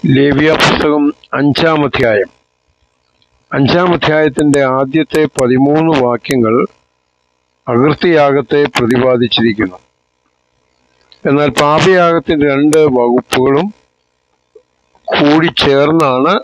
ലേവ്യ പുസ്തകം അഞ്ചാം അധ്യായം അഞ്ചാം അധ്യായത്തിന്റെ ആദ്യത്തെ പതിമൂന്ന് വാക്യങ്ങൾ അകൃത്യയാഗത്തെ പ്രതിപാദിച്ചിരിക്കുന്നു എന്നാൽ പാപയാഗത്തിന്റെ രണ്ട് വകുപ്പുകളും കൂടി ചേർന്നാണ്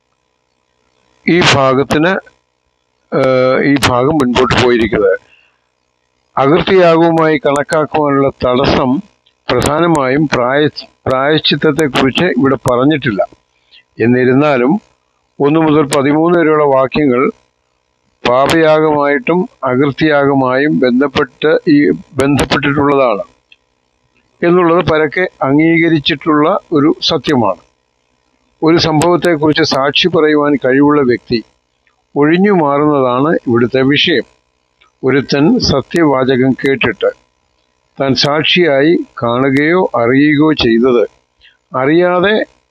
ഈ ഭാഗത്തിന് ഏഹ്, ഈ ഭാഗം മുൻപോട്ട് പോയിരിക്കുന്നത് അകൃത്യയാഗവുമായി കണക്കാക്കുവാനുള്ള തടസ്സം പ്രധാനമായും പ്രായ പ്രായശ്ചിത്തത്തെക്കുറിച്ച് ഇവിടെ പറഞ്ഞിട്ടില്ല എന്നിരുന്നാലും ഒന്ന് മുതൽ പതിമൂന്ന് വരെയുള്ള വാക്യങ്ങൾ പാപയാഗമായിട്ടും അകൃത്യയാഗമായും ബന്ധപ്പെട്ട് ഈ ബന്ധപ്പെട്ടിട്ടുള്ളതാണ് എന്നുള്ളത് പരക്കെ അംഗീകരിച്ചിട്ടുള്ള ഒരു സത്യമാണ് ഒരു സംഭവത്തെക്കുറിച്ച് സാക്ഷി പറയുവാൻ കഴിവുള്ള വ്യക്തി ഒഴിഞ്ഞു മാറുന്നതാണ് ഇവിടുത്തെ വിഷയം ഒരുത്തൻ സത്യവാചകം കേട്ടിട്ട് താൻ സാക്ഷിയായി കാണുകയോ അറിയുകയോ ചെയ്തത് അറിയാതെ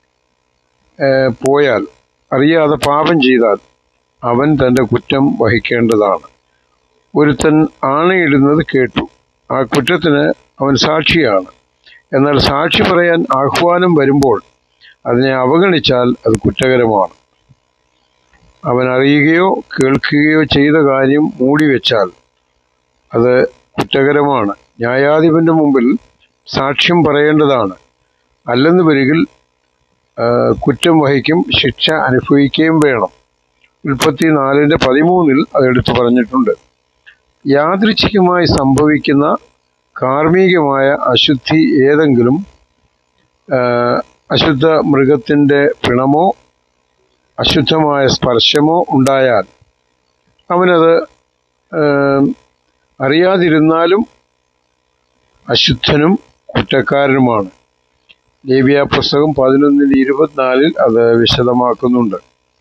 ഏഹ്, പോയാൽ അറിയാതെ പാപം ചെയ്താൽ അവൻ തന്റെ കുറ്റം വഹിക്കേണ്ടതാണ് ഒരുത്തൻ ആണയിടുന്നത് കേട്ടു ആ കുറ്റത്തിന് അവൻ സാക്ഷിയാണ് എന്നാൽ സാക്ഷി പറയാൻ ആഹ്വാനം വരുമ്പോൾ അതിനെ അവഗണിച്ചാൽ അത് കുറ്റകരമാണ് അവൻ അറിയുകയോ കേൾക്കുകയോ ചെയ്ത കാര്യം മൂടിവെച്ചാൽ അത് കുറ്റകരമാണ് ന്യായാധിപന്റെ മുമ്പിൽ സാക്ഷ്യം പറയേണ്ടതാണ് അല്ലെന്ന് വരികിൽ ആ, കുറ്റം വഹിക്കും ശിക്ഷ അനുഭവിക്കുകയും വേണം ഉൽപ്പത്തി നാലിന്റെ പതിമൂന്നിൽ അത് എടുത്തു പറഞ്ഞിട്ടുണ്ട് യാദൃച്ഛികമായി സംഭവിക്കുന്ന കാർമ്മികമായ അശുദ്ധി ഏതെങ്കിലും ആ, അശുദ്ധ മൃഗത്തിന്റെ പിണമോ അശുദ്ധമായ സ്പർശമോ ഉണ്ടായാൽ അവനത് ഏം, അറിയാതിരുന്നാലും അശുദ്ധനും കുറ്റക്കാരനുമാണ് ലേവ്യ പുസ്തകം പതിനൊന്നിന് ഇരുപത്തിനാലിൽ അത് വിശദമാക്കുന്നുണ്ട്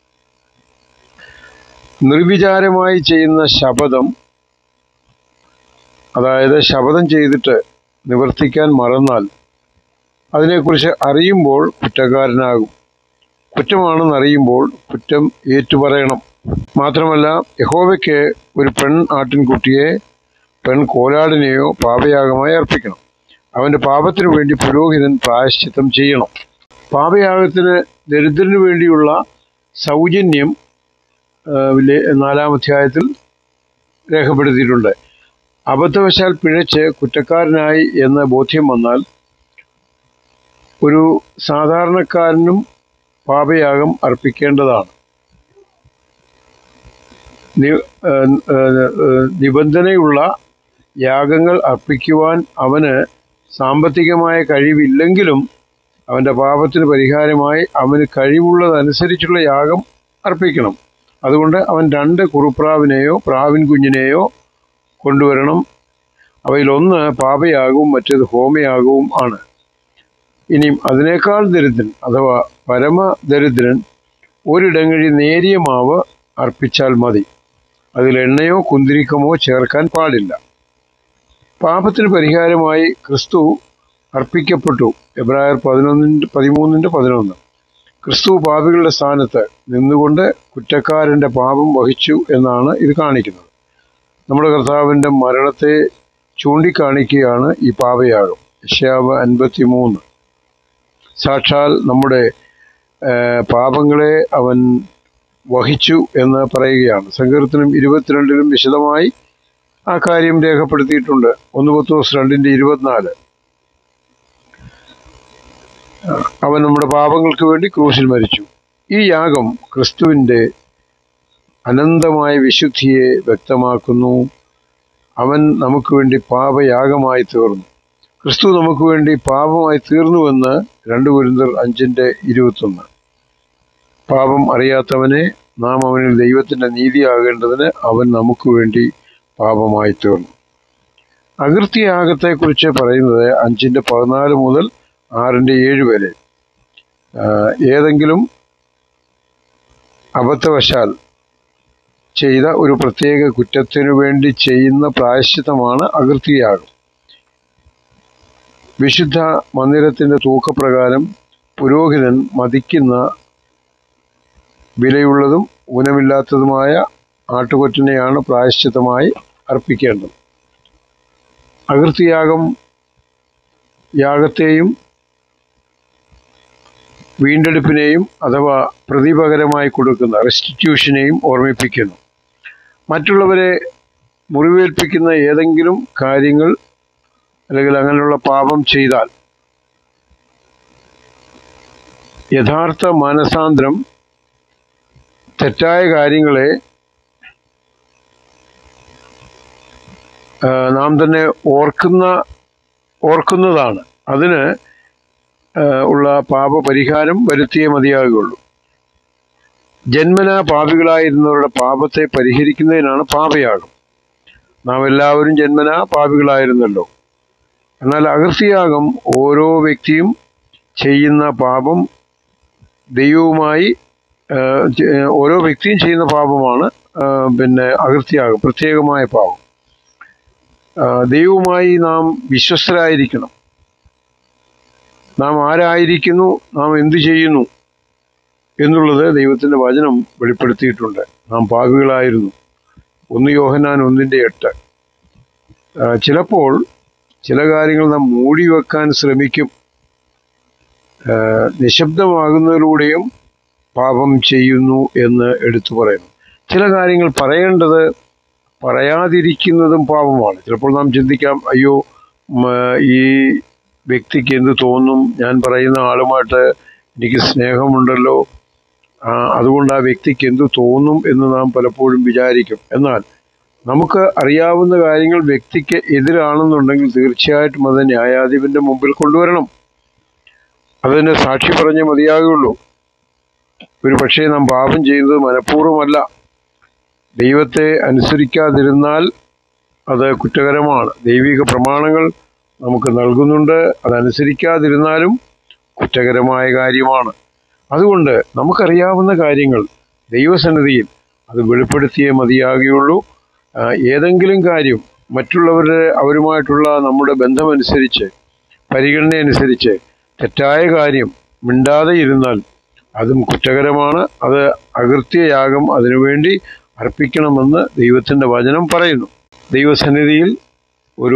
നിർവിചാരമായി ചെയ്യുന്ന ശപഥം അതായത് ശപഥം ചെയ്തിട്ട് നിവർത്തിക്കാൻ മറന്നാൽ അതിനെക്കുറിച്ച് അറിയുമ്പോൾ കുറ്റക്കാരനാകും കുറ്റമാണെന്ന് അറിയുമ്പോൾ കുറ്റം ഏറ്റുപറയണം മാത്രമല്ല യഹോവയ്ക്ക് ഒരു പെൺ ആട്ടിൻകുട്ടിയെ പെൺ കോലാടിനെയോ പാപയാഗമായി അർപ്പിക്കണം അവന്റെ പാപത്തിനു വേണ്ടി പുരോഹിതൻ പ്രായശ്ചിത്തം ചെയ്യണം പാപയാഗത്തിന് ദരിദ്രന് വേണ്ടിയുള്ള സൗജന്യം ആ, ലെ- നാലാം അധ്യായത്തിൽ രേഖപ്പെടുത്തിയിട്ടുണ്ട് അബദ്ധവശാൽ പിഴച്ച് കുറ്റക്കാരനായി എന്ന് ബോധ്യം വന്നാൽ ഒരു സാധാരണക്കാരനും പാപയാഗം അർപ്പിക്കേണ്ടതാണ് നി- ഏഹ് ഏഹ് ഏഹ് നിബന്ധനയുള്ള യാഗങ്ങൾ അർപ്പിക്കുവാൻ അവന് സാമ്പത്തികമായ കഴിവില്ലെങ്കിലും അവന്റെ പാപത്തിന് പരിഹാരമായി അവന് കഴിവുള്ളതനുസരിച്ചുള്ള യാഗം അർപ്പിക്കണം അതുകൊണ്ട് അവൻ രണ്ട് കുറുപ്രാവിനെയോ പ്രാവിൻ കുഞ്ഞിനെയോ കൊണ്ടുവരണം അവയിലൊന്ന് പാപയാകവും മറ്റേത് ഹോമയാകവും ആണ് ഇനിയും അതിനേക്കാൾ ദരിദ്രൻ അഥവാ പരമദരിദ്രൻ ഒരിടങ്ങഴി നേരിയ മാവ് അർപ്പിച്ചാൽ മതി അതിൽ എണ്ണയോ കുന്തിരിക്കമോ ചേർക്കാൻ പാടില്ല പാപത്തിന് പരിഹാരമായി ക്രിസ്തു അർപ്പിക്കപ്പെട്ടു എബ്രായർ പതിനൊന്നിൻ്റെ പതിമൂന്നിൻ്റെ പതിനൊന്ന് ക്രിസ്തു പാപികളുടെ സ്ഥാനത്ത് നിന്നുകൊണ്ട് കുറ്റക്കാരന്റെ പാപം വഹിച്ചു എന്നാണ് ഇത് കാണിക്കുന്നത് നമ്മുടെ കർത്താവിന്റെ മരണത്തെ ചൂണ്ടിക്കാണിക്കുകയാണ് ഈ പാപയാഗം യശയാവ് അൻപത്തി മൂന്ന് സാക്ഷാൽ നമ്മുടെ ഏഹ്, പാപങ്ങളെ അവൻ വഹിച്ചു എന്ന് പറയുകയാണ് സങ്കീർത്തനം ഇരുപത്തിരണ്ടിലും വിശദമായി ആ കാര്യം രേഖപ്പെടുത്തിയിട്ടുണ്ട് ഒന്ന് പത്തോസ് രണ്ടിന്റെ ഇരുപത്തിനാല് അവൻ നമ്മുടെ പാപങ്ങൾക്ക് വേണ്ടി ക്രൂശിൽ മരിച്ചു ഈ യാഗം ക്രിസ്തുവിന്റെ അനന്തമായ വിശുദ്ധിയെ വ്യക്തമാക്കുന്നു അവൻ നമുക്ക് വേണ്ടി പാപയാഗമായി തീർന്നു ക്രിസ്തു നമുക്ക് വേണ്ടി പാപമായി തീർന്നുവെന്ന് രണ്ട് കുരുന്തർ അഞ്ചിന്റെ ഇരുപത്തൊന്ന് പാപം അറിയാത്തവനെ നാം അവനിൽ ദൈവത്തിന്റെ നീതിയാകേണ്ടതിന് അവൻ നമുക്ക് വേണ്ടി പാപമായി തീർന്നു അകൃത്യയാഗത്തെക്കുറിച്ച് പറയുന്നത് അഞ്ചിന്റെ പതിനാല് മുതൽ ആറിന്റെ ഏഴ് വരെ ആ, ഏതെങ്കിലും അബദ്ധവശാൽ ചെയ്ത ഒരു പ്രത്യേക കുറ്റത്തിനു വേണ്ടി ചെയ്യുന്ന പ്രായശ്ചിത്തമാണ് അകൃത്യയാഗം വിശുദ്ധ മന്ദിരത്തിന്റെ തൂക്കപ്രകാരം പുരോഹിതൻ മതിക്കുന്ന വിലയുള്ളതും ഊനമില്ലാത്തതുമായ ആട്ടുകൊറ്റനെയാണ് പ്രായശ്ചിത്തമായി അർപ്പിക്കേണ്ടത് അകൃത്യയാഗം യാഗത്തെയും വീണ്ടെടുപ്പിനെയും അഥവാ പ്രതിപകരമായി കൊടുക്കുന്ന റെസ്റ്റിറ്റ്യൂഷനെയും ഓർമ്മിപ്പിക്കുന്നു മറ്റുള്ളവരെ മുറിവേൽപ്പിക്കുന്ന ഏതെങ്കിലും കാര്യങ്ങൾ അല്ലെങ്കിൽ അങ്ങനെയുള്ള പാപം ചെയ്താൽ യഥാർത്ഥ മാനസാന്തരം തെറ്റായ കാര്യങ്ങളെ ആ, നാം തന്നെ ഓർക്കുന്ന ഓർക്കുന്നതാണ് അതിന് ആ, ഉള്ള പാപപരിഹാരം വരുത്തിയേ മതിയാകുകയുള്ളൂ ജന്മന പാപികളായിരുന്നവരുടെ പാപത്തെ പരിഹരിക്കുന്നതിനാണ് പാപയാഗം നാം എല്ലാവരും ജന്മന പാപികളായിരുന്നല്ലോ എന്നാൽ അകൃത്യയാഗം ഓരോ വ്യക്തിയും ചെയ്യുന്ന പാപം ദൈവവുമായി ആ, ചെ- ഓരോ വ്യക്തിയും ചെയ്യുന്ന പാപമാണ് ആ, പിന്നെ അകൃത്യയാഗം പ്രത്യേകമായ പാപം ആ, ദൈവവുമായി നാം വിശ്വസ്തരായിരിക്കണം നാം ആരായിരിക്കുന്നു നാം എന്തു ചെയ്യുന്നു എന്നുള്ളത് ദൈവത്തിന്റെ വചനം വെളിപ്പെടുത്തിയിട്ടുണ്ട് നാം പാപികളായിരുന്നു ഒന്ന് യോഹനാൻ ഒന്നിന്റെ എട്ട് ആ, ചിലപ്പോൾ ചില കാര്യങ്ങൾ നാം മൂടി വെക്കാൻ ശ്രമിക്കും ആ, നിശബ്ദമാകുന്നതിലൂടെയും പാപം ചെയ്യുന്നു എന്ന് എടുത്തു പറയുന്നു ചില കാര്യങ്ങൾ പറയേണ്ടത് പറയാതിരിക്കുന്നതും പാപമാണ് ചിലപ്പോൾ നാം ചിന്തിക്കാം അയ്യോ ഉം, ഈ വ്യക്തിക്ക് എന്ത് തോന്നും ഞാൻ പറയുന്ന ആളുമായിട്ട് എനിക്ക് സ്നേഹമുണ്ടല്ലോ ആ, അതുകൊണ്ട് ആ വ്യക്തിക്ക് എന്ത് തോന്നും എന്ന് നാം പലപ്പോഴും വിചാരിക്കും എന്നാൽ നമുക്ക് അറിയാവുന്ന കാര്യങ്ങൾ വ്യക്തിക്ക് എതിരാണെന്നുണ്ടെങ്കിൽ തീർച്ചയായിട്ടും അത് ന്യായാധിപന്റെ മുമ്പിൽ കൊണ്ടുവരണം അതിന് സാക്ഷി പറഞ്ഞേ മതിയാകുള്ളൂ ഒരു പക്ഷേ നാം പാപം ചെയ്യുന്നത് മനഃപൂർവ്വമല്ല ദൈവത്തെ അനുസരിക്കാതിരുന്നാൽ അത് കുറ്റകരമാണ് ദൈവിക പ്രമാണങ്ങൾ നമുക്ക് നൽകുന്നുണ്ട് അതനുസരിക്കാതിരുന്നാലും കുറ്റകരമായ കാര്യമാണ് അതുകൊണ്ട് നമുക്കറിയാവുന്ന കാര്യങ്ങൾ ദൈവസന്നിധിയിൽ അത് വെളിപ്പെടുത്തിയേ മതിയാകുകയുള്ളൂ ആ, ഏതെങ്കിലും കാര്യം മറ്റുള്ളവരുടെ അവരുമായിട്ടുള്ള നമ്മുടെ ബന്ധമനുസരിച്ച് പരിഗണന അനുസരിച്ച് തെറ്റായ കാര്യം മിണ്ടാതെ ഇരുന്നാൽ അതും കുറ്റകരമാണ് അത് അകൃത്യയാഗം അതിനുവേണ്ടി അർപ്പിക്കണമെന്ന് ദൈവത്തിന്റെ വചനം പറയുന്നു ദൈവസന്നിധിയിൽ ഒരു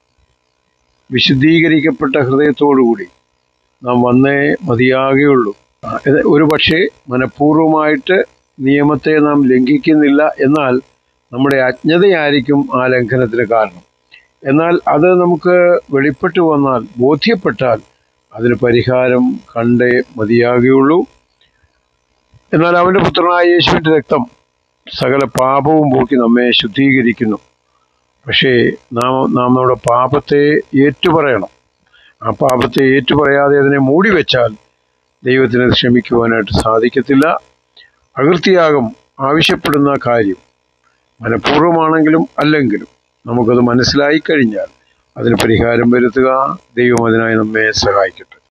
വിശുദ്ധീകരിക്കപ്പെട്ട ഹൃദയത്തോടുകൂടി നാം വന്നേ മതിയാകുകയുള്ളൂ ആ, ഇത് ഒരു പക്ഷേ മനഃപൂർവ്വമായിട്ട് നിയമത്തെ നാം ലംഘിക്കുന്നില്ല എന്നാൽ നമ്മുടെ അജ്ഞതയായിരിക്കും ആ ലംഘനത്തിന് കാരണം എന്നാൽ അത് നമുക്ക് വെളിപ്പെട്ടു വന്നാൽ ബോധ്യപ്പെട്ടാൽ അതിന് പരിഹാരം കണ്ടേ മതിയാകുകയുള്ളൂ എന്നാൽ അവന്റെ പുത്രനായ യേശുവിന്റെ രക്തം സകല പാപവും പോക്കി നമ്മെ ശുദ്ധീകരിക്കുന്നു പക്ഷേ നാം നാം നമ്മുടെ പാപത്തെ ഏറ്റുപറയണം ആ പാപത്തെ ഏറ്റുപറയാതെ അതിനെ മൂടി വെച്ചാൽ ദൈവത്തിന് അത് ക്ഷമിക്കുവാനായിട്ട് സാധിക്കത്തില്ല അകൃത്യയാഗം ആവശ്യപ്പെടുന്ന കാര്യം മനഃപൂർവ്വമാണെങ്കിലും അല്ലെങ്കിലും നമുക്കത് മനസ്സിലായി കഴിഞ്ഞാൽ അതിന് പരിഹാരം വരുത്തുക ദൈവം അതിനായി നമ്മെ സഹായിക്കട്ടെ